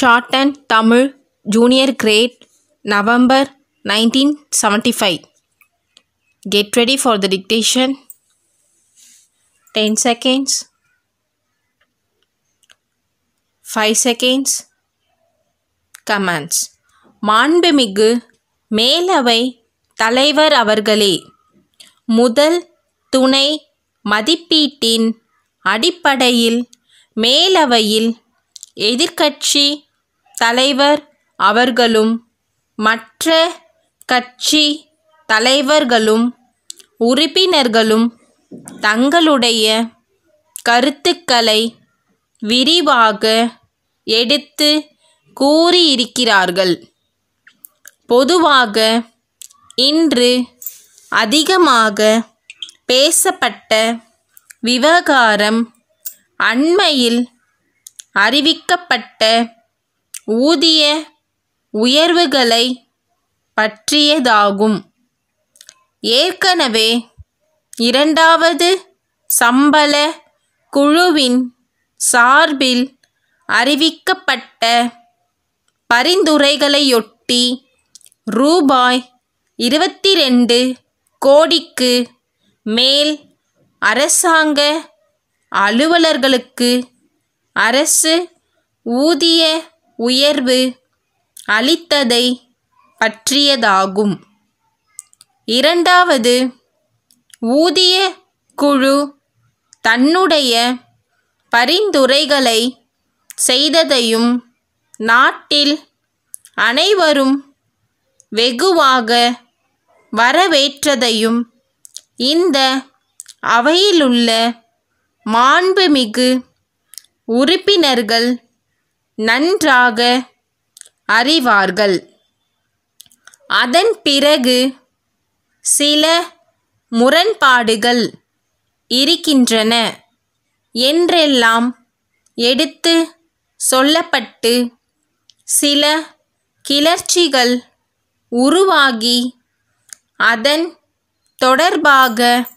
Shorthand Tamil Junior Grade November 1975. Get ready for the dictation. 10 seconds. 5 seconds. Commands. மாண்புமிகு மேலவை தலைவர் அவர்களே முதல் துணை மதிப்பீட்டின் அடிப்படையில் மேலவையில் எதிர்க்கட்சி தலைவர் அவர்களும் மற்ற கட்சி தலைவர்களும் உறுப்பினர்களும் தங்களுடைய கருத்துக்களை விரிவாக எடுத்து கூறியிருக்கிறார்கள் பொதுவாக இன்று அதிகமாக பேசப்பட்ட விவகாரம் அண்மையில் அறிவிக்கப்பட்ட ஊதிய உயர்வுகளை பற்றியதாகும் ஏற்கனவே இரண்டாவது சம்பள குழுவின் சார்பில் அறிவிக்கப்பட்ட பரிந்துரைகளையொட்டி ரூபாய் இருபத்தி ரெண்டு கோடிக்கு மேல் அரசாங்க அலுவலர்களுக்கு அரசு ஊதிய உயர்வு அளித்ததை பற்றியதாகும் இரண்டாவது ஊதிய குழு தன்னுடைய பரிந்துரைகளை செய்ததையும் நாட்டில் அனைவரும் வெகுவாக வரவேற்றதையும் இந்த அவையிலுள்ள மாண்புமிகு உறுப்பினர்கள் நன்றாக அறிவார்கள் அதன் பிறகு சில முரண்பாடுகள் இருக்கின்றன என்றெல்லாம் எடுத்து சொல்லப்பட்டு சில கிளர்ச்சிகள் உருவாகி அதன் தொடர்பாக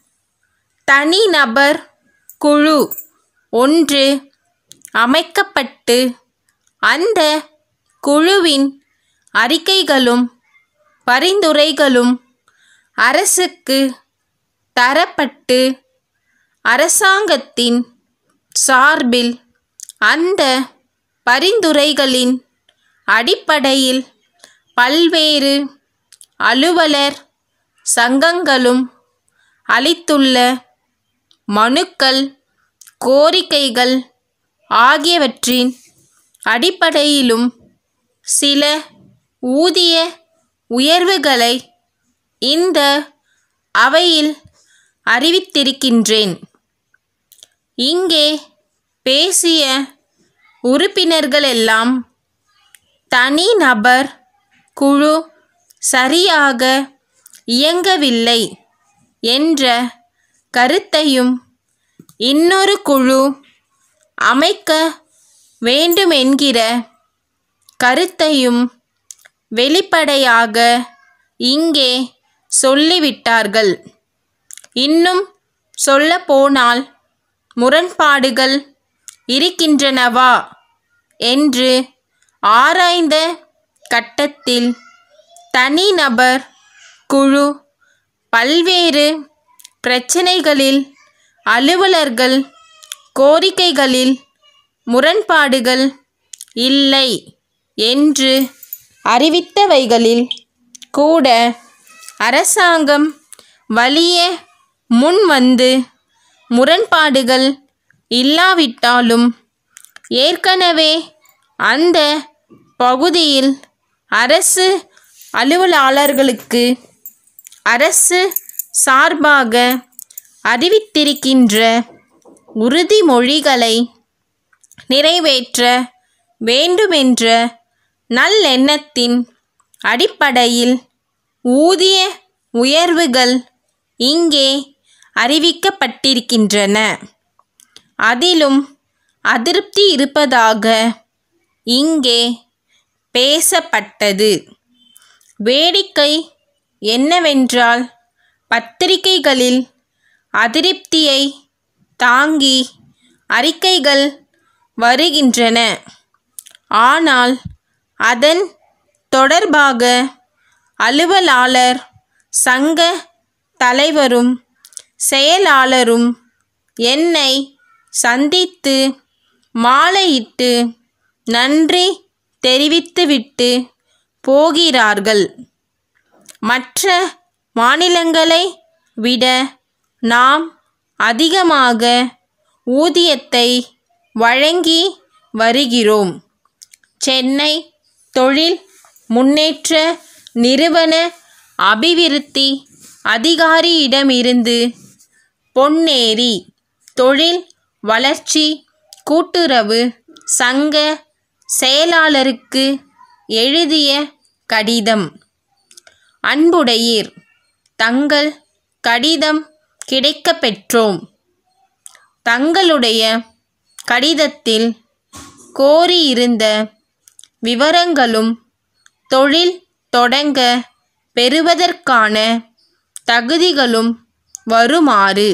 தனிநபர் குழு ஒன்று அமைக்கப்பட்டு அந்த குழுவின் அறிக்கைகளும் பரிந்துரைகளும் அரசுக்கு தரப்பட்டு அரசாங்கத்தின் சார்பில் அந்த பரிந்துரைகளின் அடிப்படையில் பல்வேறு அலுவலர் சங்கங்களும் அளித்துள்ள மனுக்கள் கோரிக்கைகள் ஆகியவற்றின் அடிப்படையிலும் சில ஊதிய உயர்வுகளை இந்த அவையில் அறிவித்திருக்கின்றேன் இங்கே பேசிய உறுப்பினர்களெல்லாம் தனிநபர் குழு சரியாக இயங்கவில்லை என்ற கருத்தையும் இன்னொரு குழு அமைக்க வேண்டுமென்கிற கருத்தையும் வெளிப்படையாக இங்கே சொல்லிவிட்டார்கள் இன்னும் சொல்லப்போனால் முரண்பாடுகள் இருக்கின்றனவா என்று ஆராய்ந்த கட்டத்தில் தனிநபர் குழு பல்வேறு பிரச்சனைகளில் அலுவலர்கள் கோரிக்கைகளில் முரண்பாடுகள் இல்லை என்று அறிவித்தவைகளில் கூட அரசாங்கம் வலிய முன் வந்து முரண்பாடுகள் இல்லாவிட்டாலும் ஏற்கனவே அந்த பகுதியில் அரசு அலுவலாளர்களுக்கு அரசு சார்பாக அறிவித்திருக்கின்ற உறுதிமொழிகளை நிறைவேற்ற வேண்டுமென்ற நல்லெண்ணத்தின் அடிப்படையில் ஊதிய உயர்வுகள் இங்கே அறிவிக்கப்பட்டிருக்கின்றன அதிலும் அதிருப்தி இருப்பதாக இங்கே பேசப்பட்டது வேடிக்கை என்னவென்றால் பத்திரிகைகளில் அதிருப்தியை தாங்கி அறிக்கைகள் வருகின்றன ஆனால் அதன் தொடர்பாக அலுவலாளர் சங்க தலைவரும் செயலாளரும் என்னை சந்தித்து மாலையிட்டு நன்றி தெரிவித்துவிட்டு போகிறார்கள் மற்ற மாநிலங்களை விட நாம் அதிகமாக ஊதியத்தை வழங்கி வருகிறோம் சென்னை தொழில் முன்னேற்ற நிறுவன அபிவிருத்தி அதிகாரியிடமிருந்து பொன்னேரி தொழில் வளர்ச்சி கூட்டுறவு சங்க செயலாளருக்கு எழுதிய கடிதம் அன்புடையீர் தங்கள் கடிதம் கிடைக்கப் பெற்றோம் தங்களுடைய கடிதத்தில் கோரியிருந்த விவரங்களும் தொழில் தொடங்க பெறுவதற்கான தகுதிகளும் வருமாறு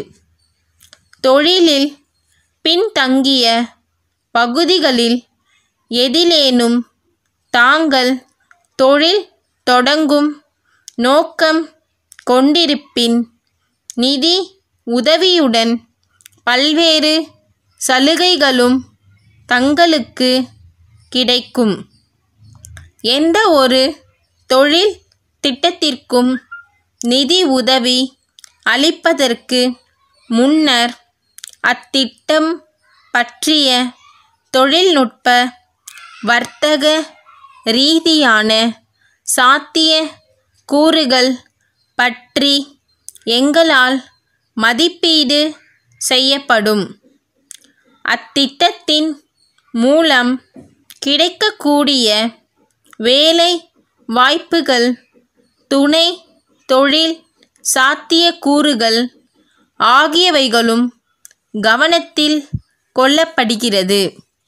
தொழிலில் பின்தங்கிய பகுதிகளில் எதிலேனும் தாங்கள் தொழில் தொடங்கும் நோக்கம் கொண்டிருப்பின் நிதி உதவியுடன் பல்வேறு சலுகைகளும் தங்களுக்கு கிடைக்கும் எந்த ஒரு தொழில் திட்டத்திற்கும் நிதி உதவி அளிப்பதற்கு முன்னர் அத்திட்டம் பற்றிய தொழில்நுட்ப வர்த்தக ரீதியான சாத்திய கூறுகள் பற்றி எங்களால் மதிப்பீடு செய்யப்படும் அத்திட்டத்தின் மூலம் கிடைக்கக்கூடிய வேலை வாய்ப்புகள் துணை தொழில் சாத்தியக்கூறுகள் ஆகியவைகளும் கவனத்தில் கொள்ளப்படுகிறது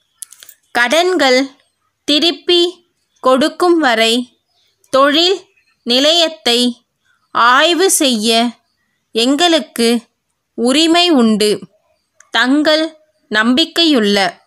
கடன்கள் திருப்பி கொடுக்கும் வரை தொழில் நிலையத்தை ஆய்வு செய்ய எங்களுக்கு உரிமை உண்டு தங்கள் நம்பிக்கையுள்ள